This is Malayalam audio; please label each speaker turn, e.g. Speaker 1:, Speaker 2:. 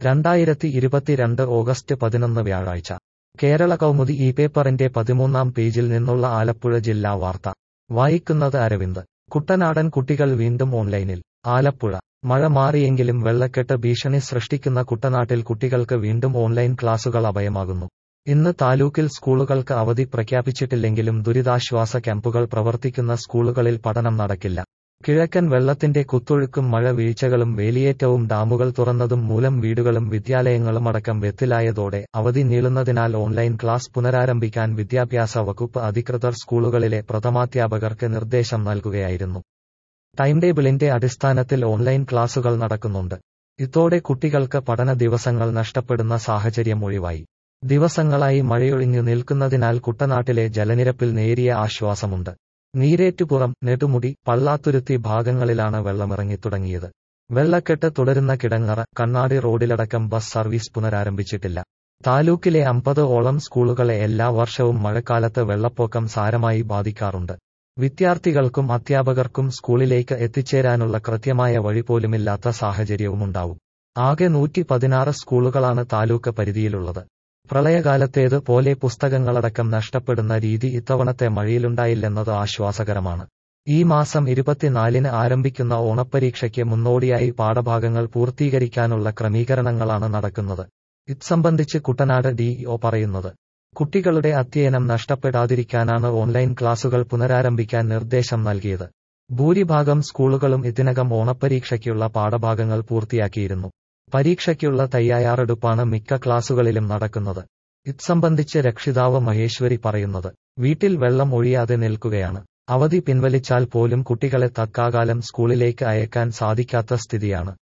Speaker 1: രണ്ടായിരത്തി ഇരുപത്തിരണ്ട് ഓഗസ്റ്റ് പതിനൊന്ന് വ്യാഴാഴ്ച കേരള കൗമുദി ഈ പേപ്പറിന്റെ പതിമൂന്നാം പേജിൽ നിന്നുള്ള ആലപ്പുഴ ജില്ലാ വാർത്ത വായിക്കുന്നത് അരവിന്ദ് കുട്ടനാടൻ കുട്ടികൾ വീണ്ടും ഓൺലൈനിൽ ആലപ്പുഴ മഴ മാറിയെങ്കിലും വെള്ളക്കെട്ട് ഭീഷണി സൃഷ്ടിക്കുന്ന കുട്ടനാട്ടിൽ കുട്ടികൾക്ക് വീണ്ടും ഓൺലൈൻ ക്ലാസുകൾ അഭയമാകുന്നു ഇന്ന് താലൂക്കിൽ സ്കൂളുകൾക്ക് അവധി പ്രഖ്യാപിച്ചിട്ടില്ലെങ്കിലും ദുരിതാശ്വാസ ക്യാമ്പുകൾ പ്രവർത്തിക്കുന്ന സ്കൂളുകളിൽ പഠനം നടക്കില്ല കിഴക്കൻ വെള്ളത്തിന്റെ കുത്തൊഴുക്കും മഴ വീഴ്ചകളും വേലിയേറ്റവും ഡാമുകൾ തുറന്നതും മൂലം വീടുകളും വിദ്യാലയങ്ങളും അടക്കം വെത്തിലായതോടെ അവധി നീളുന്നതിനാൽ ഓൺലൈൻ ക്ലാസ് പുനരാരംഭിക്കാൻ വിദ്യാഭ്യാസ വകുപ്പ് അധികൃതർ സ്കൂളുകളിലെ പ്രഥമാധ്യാപകർക്ക് നിർദ്ദേശം നൽകുകയായിരുന്നു ടൈം ടേബിളിന്റെ അടിസ്ഥാനത്തിൽ ഓൺലൈൻ ക്ലാസുകൾ നടക്കുന്നുണ്ട് ഇതോടെ കുട്ടികൾക്ക് പഠന ദിവസങ്ങൾ നഷ്ടപ്പെടുന്ന സാഹചര്യം ഒഴിവായി ദിവസങ്ങളായി മഴയൊഴിഞ്ഞു നിൽക്കുന്നതിനാൽ കുട്ടനാട്ടിലെ ജലനിരപ്പിൽ നേരിയ ആശ്വാസമുണ്ട് നീരേറ്റുപുറം നെടുമുടി പള്ളാത്തുരുത്തി ഭാഗങ്ങളിലാണ് വെള്ളമിറങ്ങിത്തുടങ്ങിയത് വെള്ളക്കെട്ട് തുടരുന്ന കിടങ്ങറ കണ്ണാടി റോഡിലടക്കം ബസ് സർവീസ് പുനരാരംഭിച്ചിട്ടില്ല താലൂക്കിലെ അമ്പത് ഓളം സ്കൂളുകളെ എല്ലാ വർഷവും മഴക്കാലത്ത് വെള്ളപ്പൊക്കം സാരമായി ബാധിക്കാറുണ്ട് വിദ്യാർത്ഥികൾക്കും അധ്യാപകർക്കും സ്കൂളിലേക്ക് എത്തിച്ചേരാനുള്ള കൃത്യമായ വഴി പോലുമില്ലാത്ത സാഹചര്യവുമുണ്ടാവും ആകെ നൂറ്റി പതിനാറ് സ്കൂളുകളാണ് താലൂക്ക് പരിധിയിലുള്ളത് പ്രളയകാലത്തേത് പോലെ പുസ്തകങ്ങളടക്കം നഷ്ടപ്പെടുന്ന രീതി ഇത്തവണത്തെ മഴയിലുണ്ടായില്ലെന്നത് ആശ്വാസകരമാണ് ഈ മാസം ഇരുപത്തിനാലിന് ആരംഭിക്കുന്ന ഓണപ്പരീക്ഷയ്ക്ക് മുന്നോടിയായി പാഠഭാഗങ്ങൾ പൂർത്തീകരിക്കാനുള്ള ക്രമീകരണങ്ങളാണ് നടക്കുന്നത് ഇത്സംബന്ധിച്ച് കുട്ടനാട് ഡിഇഒ പറയുന്നത് കുട്ടികളുടെ അധ്യയനം നഷ്ടപ്പെടാതിരിക്കാനാണ് ഓൺലൈൻ ക്ലാസുകൾ പുനരാരംഭിക്കാൻ നിർദ്ദേശം നൽകിയത് ഭൂരിഭാഗം സ്കൂളുകളും ഇതിനകം ഓണപ്പരീക്ഷയ്ക്കുള്ള പാഠഭാഗങ്ങൾ പൂർത്തിയാക്കിയിരുന്നു പരീക്ഷയ്ക്കുള്ള തയ്യാറെടുപ്പാണ് മിക്ക ക്ലാസുകളിലും നടക്കുന്നത് ഇത്സംബന്ധിച്ച് രക്ഷിതാവ് മഹേശ്വരി പറയുന്നത് വീട്ടിൽ വെള്ളം ഒഴിയാതെ നിൽക്കുകയാണ് അവധി പിൻവലിച്ചാൽ പോലും കുട്ടികളെ തത്കാകാലം സ്കൂളിലേക്ക് അയക്കാൻ സാധിക്കാത്ത സ്ഥിതിയാണ്